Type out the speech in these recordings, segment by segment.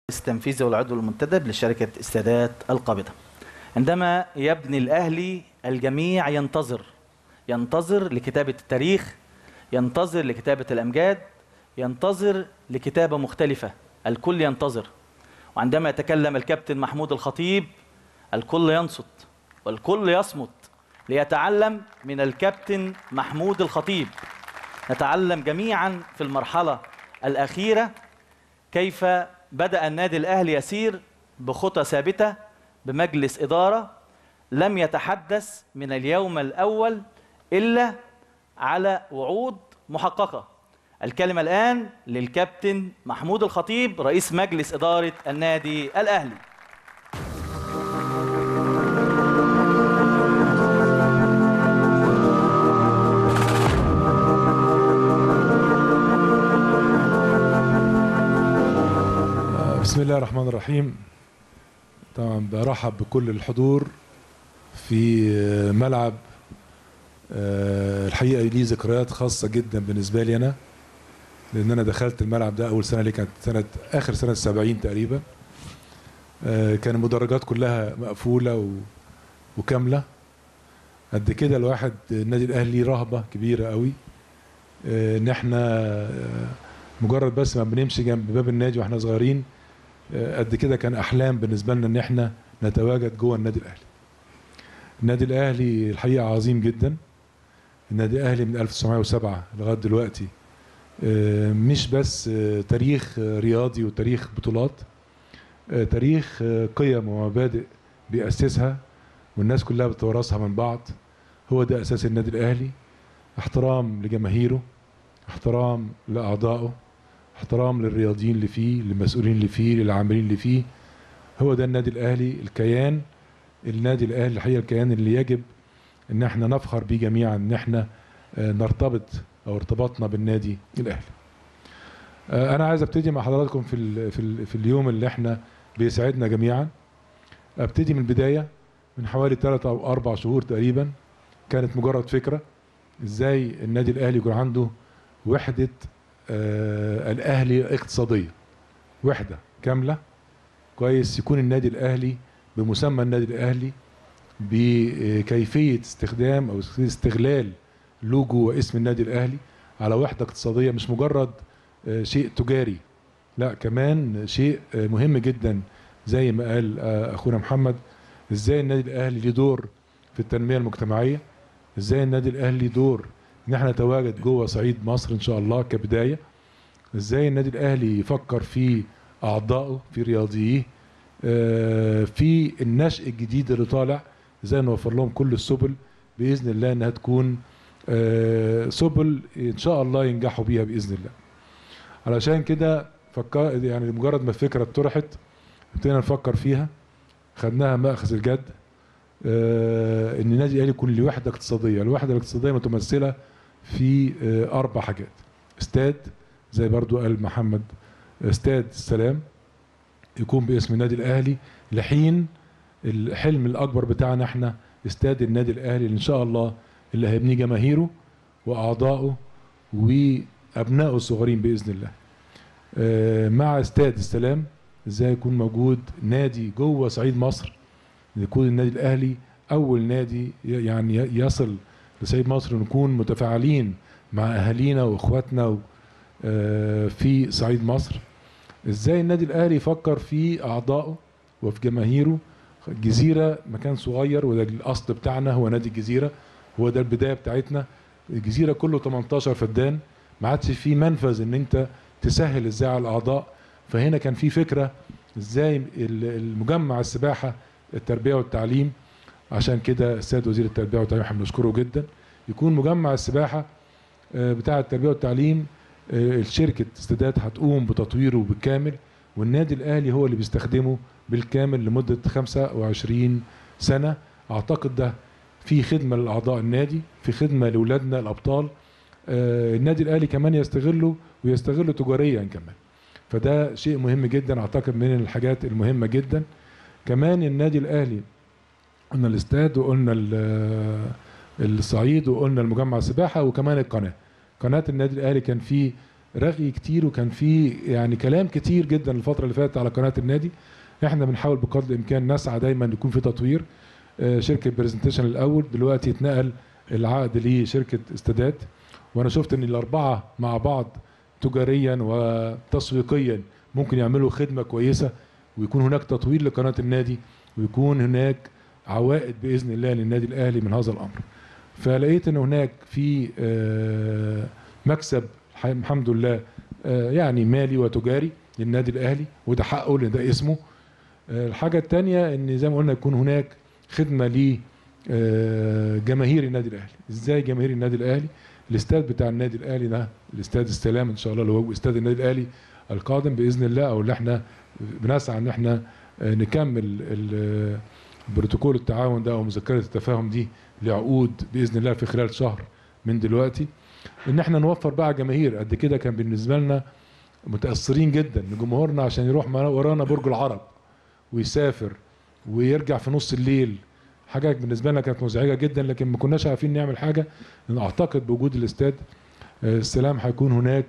التنفيذي والعضو المنتدب لشركة استادات القابضة عندما يبني الأهلي الجميع ينتظر ينتظر لكتابة التاريخ ينتظر لكتابة الأمجاد ينتظر لكتابة مختلفة الكل ينتظر وعندما يتكلم الكابتن محمود الخطيب الكل ينصت والكل يصمت ليتعلم من الكابتن محمود الخطيب نتعلم جميعا في المرحلة الأخيرة كيف بدأ النادي الأهلي يسير بخطى ثابتة بمجلس إدارة لم يتحدث من اليوم الأول إلا على وعود محققة الكلمة الآن للكابتن محمود الخطيب رئيس مجلس إدارة النادي الأهلي بسم الله الرحمن الرحيم طبعا برحب بكل الحضور في ملعب آه، الحقيقه ليه ذكريات خاصه جدا بالنسبه لي انا لان انا دخلت الملعب ده اول سنه لي كانت سنه اخر سنه 70 تقريبا آه، كان المدرجات كلها مقفوله و... وكامله قد كده الواحد النادي الاهلي ليه رهبه كبيره قوي آه، ان احنا آه، مجرد بس ما بنمشي جنب باب النادي واحنا صغيرين آه، قد كده كان احلام بالنسبه لنا ان احنا نتواجد جوه النادي الاهلي النادي الاهلي الحقيقه عظيم جدا النادي الاهلي من 1907 لغايه دلوقتي آه، مش بس آه، تاريخ آه، رياضي وتاريخ بطولات آه، تاريخ آه، قيم ومبادئ بيأسسها والناس كلها بتورثها من بعض هو ده اساس النادي الاهلي احترام لجماهيره احترام لاعضائه احترام للرياضيين اللي فيه للمسؤولين اللي فيه للعاملين اللي فيه هو ده النادي الاهلي الكيان النادي الاهلي الحقيقه الكيان اللي يجب ان احنا نفخر بيه جميعا ان احنا آه، نرتبط او ارتباطنا بالنادي الاهلي آه، انا عايز ابتدي مع حضراتكم في ال في, ال في اليوم اللي احنا بيسعدنا جميعا ابتدي من البدايه من حوالي ثلاثة او اربع شهور تقريبا كانت مجرد فكره ازاي النادي الاهلي يكون عنده وحده آه الاهلي اقتصاديه وحده كامله كويس يكون النادي الاهلي بمسمى النادي الاهلي بكيفيه استخدام او استغلال لوجو واسم النادي الاهلي على وحده اقتصاديه مش مجرد آه، شيء تجاري لا كمان شيء آه، مهم جدا زي ما قال آه، اخونا محمد ازاي النادي الاهلي ليه دور في التنميه المجتمعيه ازاي النادي الاهلي ليه دور ان احنا نتواجد جوه صعيد مصر ان شاء الله كبدايه ازاي النادي الاهلي يفكر في اعضائه في رياضييه آه، في النشء الجديد اللي طالع ازاي نوفر لهم كل السبل باذن الله انها تكون آه، سبل ان شاء الله ينجحوا بيها باذن الله علشان كده فكر يعني مجرد ما الفكره اتطرحت ابتدينا نفكر فيها خدناها ماخذ الجد آه، ان النادي الاهلي يكون له وحده اقتصاديه الوحده الاقتصاديه متمثله في آه، اربع حاجات استاد زي برضو قال محمد استاد السلام يكون باسم النادي الاهلي لحين الحلم الاكبر بتاعنا احنا استاد النادي الاهلي اللي ان شاء الله اللي هيبنيه جماهيره واعضائه وابنائه الصغيرين باذن الله آه، مع استاد السلام ازاي يكون موجود نادي جوه صعيد مصر يكون النادي الاهلي اول نادي ي- يعني ي- يصل لصعيد مصر ونكون متفاعلين مع اهالينا واخواتنا و- آه، في صعيد مصر ازاي النادي الاهلي يفكر في اعضائه وفي جماهيره الجزيره مكان صغير وده الاصل بتاعنا هو نادي الجزيره هو ده البدايه بتاعتنا الجزيره كله 18 فدان ما عادش في منفذ ان انت تسهل ازاي على الاعضاء فهنا كان في فكره ازاي ال- المجمع السباحه التربيه والتعليم عشان كده السيد وزير التربيه والتعليم احنا بنشكره جدا يكون مجمع السباحه آه، بتاع التربيه والتعليم آه، الشركه استادات هتقوم بتطويره بالكامل والنادي الاهلي هو اللي بيستخدمه بالكامل لمده 25 سنه اعتقد ده في خدمه لاعضاء النادي في خدمه لاولادنا الابطال آه، النادي الاهلي كمان يستغله ويستغله تجاريا كمان فده شيء مهم جدا اعتقد من الحاجات المهمه جدا كمان النادي الاهلي قلنا الاستاد وقلنا ال- الصعيد وقلنا المجمع السباحه وكمان القناه قناه النادي الاهلي كان فيه رغي كتير وكان في يعني كلام كتير جدا الفتره اللي فاتت على قناه النادي احنا بنحاول بقدر الامكان نسعى دايما يكون في تطوير آه، شركه برزنتيشن الاول دلوقتي اتنقل العقد لشركه استادات وانا شفت ان الاربعه مع بعض تجاريا وتسويقيا ممكن يعملوا خدمه كويسه ويكون هناك تطوير لقناه النادي ويكون هناك عوائد باذن الله للنادي الاهلي من هذا الامر. فلقيت ان هناك في آه، مكسب ح- الحمد لله آه، يعني مالي وتجاري للنادي الاهلي وده حقه لان ده اسمه. آه، الحاجه الثانيه ان زي ما قلنا يكون هناك خدمه ل آه، جماهير النادي الاهلي. ازاي جماهير النادي الاهلي؟ الاستاد بتاع النادي الاهلي ده الاستاد السلام ان شاء الله اللي هو استاد النادي الاهلي القادم باذن الله او اللي احنا بنسعى ان احنا آه، نكمل ال- بروتوكول التعاون ده او مذكره التفاهم دي لعقود باذن الله في خلال شهر من دلوقتي ان احنا نوفر بقى جماهير قد كده كان بالنسبه لنا متاثرين جدا ان جمهورنا عشان يروح معانا- ورانا برج العرب ويسافر ويرجع في نص الليل حاجه بالنسبه لنا كانت مزعجه جدا لكن ما كناش عارفين نعمل حاجه لان اعتقد بوجود الاستاد آه، السلام هيكون هناك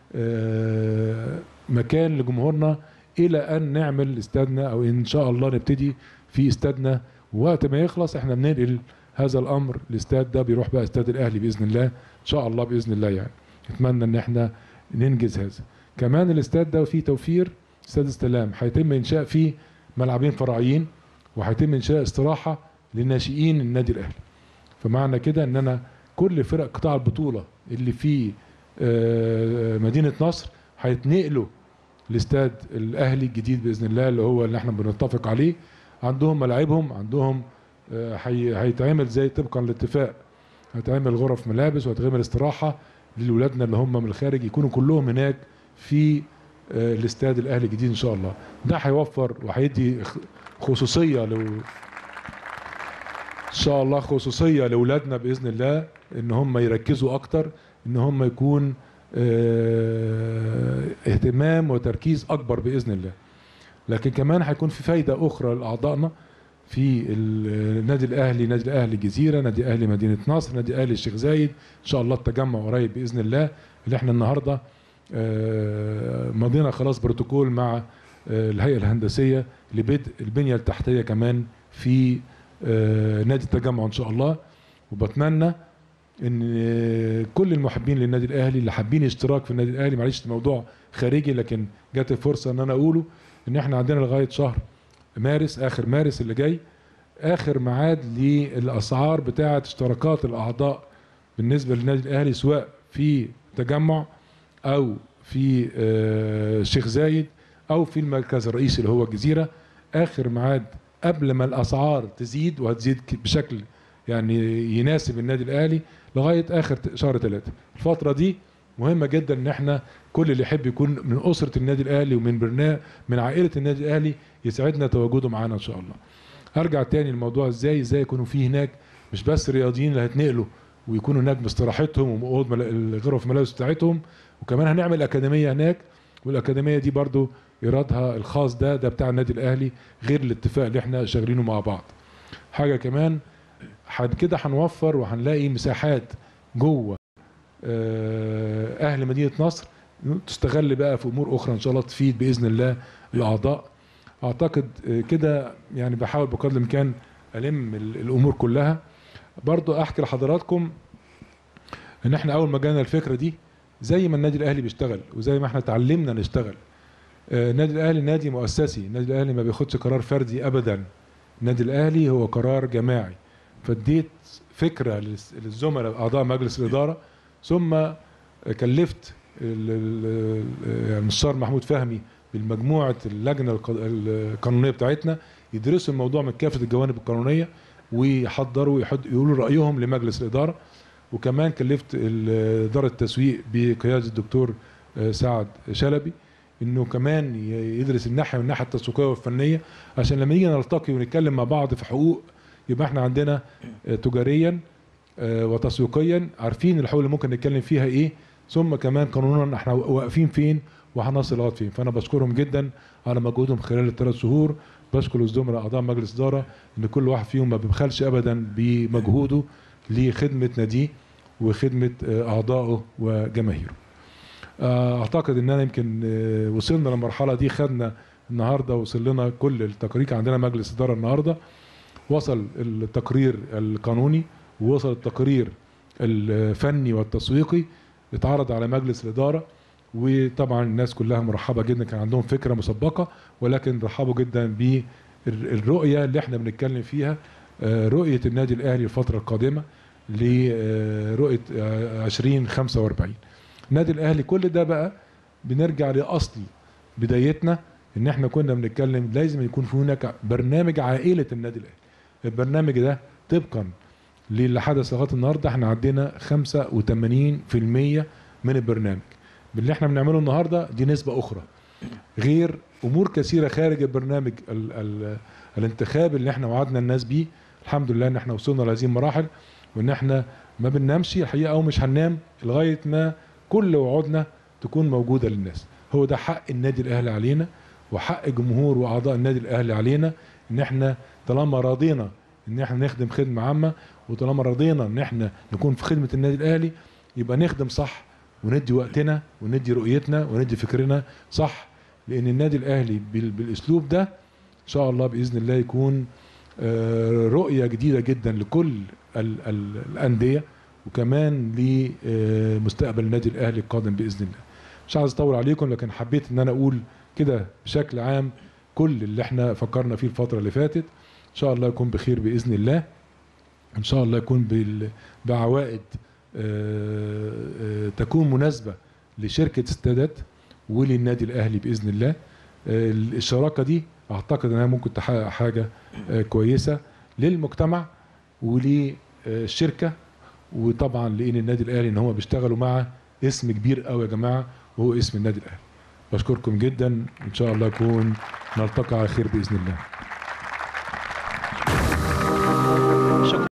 آه، مكان لجمهورنا الى ان نعمل استادنا او ان شاء الله نبتدي في استادنا ووقت ما يخلص احنا بننقل هذا الامر الاستاد ده بيروح بقى استاد الاهلي باذن الله ان شاء الله باذن الله يعني اتمنى ان احنا ننجز هذا كمان الاستاد ده فيه توفير استاد السلام هيتم انشاء فيه ملعبين فرعيين وهيتم انشاء استراحه لناشئين النادي الاهلي فمعنى كده ان انا كل فرق قطاع البطوله اللي في آه، مدينه نصر هيتنقلوا الاستاد الاهلي الجديد باذن الله اللي هو اللي احنا بنتفق عليه عندهم ملاعبهم عندهم آه، هي- هيتعمل زي طبقا للاتفاق هيتعمل غرف ملابس وهتعمل استراحه لولادنا اللي هم من الخارج يكونوا كلهم هناك في آه، الاستاد الاهلي الجديد ان شاء الله ده هيوفر وهيدي خ- خصوصيه لو ان شاء الله خصوصيه لاولادنا باذن الله ان هم يركزوا اكتر ان هم يكون آه، اهتمام وتركيز اكبر باذن الله لكن كمان هيكون في فايده اخرى لاعضائنا في ال- النادي الاهلي نادي الاهلي الجزيره نادي اهلي مدينه نصر نادي اهلي الشيخ زايد ان شاء الله التجمع قريب باذن الله اللي احنا النهارده آه، مضينا خلاص بروتوكول مع آه، الهيئه الهندسيه لبدء البنيه التحتيه كمان في آه، نادي التجمع ان شاء الله وبتمنى ان آه، كل المحبين للنادي الاهلي اللي حابين اشتراك في النادي الاهلي معلش ده موضوع خارجي لكن جات الفرصه ان انا اقوله ان احنا عندنا لغايه شهر مارس اخر مارس اللي جاي اخر ميعاد للاسعار بتاعه اشتراكات الاعضاء بالنسبه للنادي الاهلي سواء في تجمع او في آه، الشيخ زايد او في المركز الرئيسي اللي هو الجزيره اخر ميعاد قبل ما الاسعار تزيد وهتزيد ك- بشكل يعني يناسب النادي الاهلي لغايه اخر ت- شهر ثلاثه الفتره دي مهمه جدا ان احنا كل اللي يحب يكون من اسره النادي الاهلي ومن برنامج من عائله النادي الاهلي يسعدنا تواجده معانا ان شاء الله ارجع تاني للموضوع ازاي ازاي يكونوا في هناك مش بس رياضيين اللي هيتنقلوا ويكونوا هناك باستراحتهم ومقود ملا- غرف الملابس بتاعتهم وكمان هنعمل اكاديميه هناك والاكاديميه دي برضو ايرادها الخاص ده ده بتاع النادي الاهلي غير الاتفاق اللي احنا شغالينه مع بعض حاجه كمان حد كده هنوفر وهنلاقي مساحات جوه آه، اهل مدينه نصر تستغل بقى في امور اخرى ان شاء الله تفيد باذن الله الاعضاء اعتقد آه، كده يعني بحاول بقدر الامكان الم ال- الامور كلها برضو احكي لحضراتكم ان احنا اول ما جانا الفكره دي زي ما النادي الاهلي بيشتغل وزي ما احنا اتعلمنا نشتغل آه، النادي الاهلي نادي مؤسسي النادي الاهلي ما بياخدش قرار فردي ابدا النادي الاهلي هو قرار جماعي فاديت فكره للس- للزملاء اعضاء مجلس الاداره ثم كلفت ال- ال- ال- المستشار محمود فهمي بالمجموعه اللجنه الق- القانونيه بتاعتنا يدرسوا الموضوع من كافه الجوانب القانونيه ويحضروا ويحد- يقولوا رايهم لمجلس الاداره وكمان كلفت ال- اداره التسويق بقياده الدكتور آه، سعد شلبي انه كمان ي- يدرس الناحيه من الناحيه التسويقيه والفنيه عشان لما نيجي نلتقي ونتكلم مع بعض في حقوق يبقى احنا عندنا آه، تجاريا آه، وتسويقيا عارفين الحقوق اللي ممكن نتكلم فيها ايه ثم كمان قانونا احنا واقفين فين وهنصل لغايه فين فانا بشكرهم جدا على مجهودهم خلال الثلاث شهور بشكر الزملاء اعضاء مجلس اداره ان كل واحد فيهم ما بيبخلش ابدا بمجهوده لخدمه ناديه وخدمه آه، اعضائه وجماهيره آه، اعتقد ان انا يمكن آه، وصلنا للمرحله دي خدنا النهارده وصل لنا كل التقرير كان عندنا مجلس اداره النهارده وصل التقرير القانوني ووصل التقرير الفني والتسويقي اتعرض على مجلس الاداره وطبعا الناس كلها مرحبه جدا كان عندهم فكره مسبقه ولكن رحبوا جدا بالرؤيه اللي احنا بنتكلم فيها آه، رؤيه النادي الاهلي الفتره القادمه لرؤيه 2045 النادي الاهلي كل ده بقى بنرجع لاصل بدايتنا ان احنا كنا بنتكلم لازم يكون في هناك برنامج عائله النادي الاهلي البرنامج ده طبقا للي حدث لغايه النهارده احنا عدينا 85% من البرنامج باللي احنا بنعمله النهارده دي نسبه اخرى غير امور كثيره خارج البرنامج ال ال الانتخاب اللي احنا وعدنا الناس بيه الحمد لله ان احنا وصلنا لهذه المراحل وان احنا ما بننامش الحقيقه او مش هننام لغايه ما كل وعودنا تكون موجوده للناس هو ده حق النادي الاهلي علينا وحق جمهور واعضاء النادي الاهلي علينا ان احنا طالما راضينا ان احنا نخدم خدمه عامه وطالما رضينا ان احنا نكون في خدمه النادي الاهلي يبقى نخدم صح وندي وقتنا وندي رؤيتنا وندي فكرنا صح لان النادي الاهلي بال- بالاسلوب ده ان شاء الله باذن الله يكون آه، رؤيه جديده جدا لكل ال- ال- الانديه وكمان لمستقبل النادي الاهلي القادم باذن الله مش عايز اطول عليكم لكن حبيت ان انا اقول كده بشكل عام كل اللي احنا فكرنا فيه الفتره اللي فاتت ان شاء الله يكون بخير باذن الله ان شاء الله يكون بال- بعوائد آه، آه، تكون مناسبه لشركه استادات وللنادي الاهلي باذن الله آه، الشراكه دي اعتقد انها ممكن تحقق حاجه آه، كويسه للمجتمع وللشركه وطبعا لان النادي الاهلي ان هم بيشتغلوا مع اسم كبير قوي يا جماعه وهو اسم النادي الاهلي بشكركم جدا ان شاء الله يكون نلتقي على خير باذن الله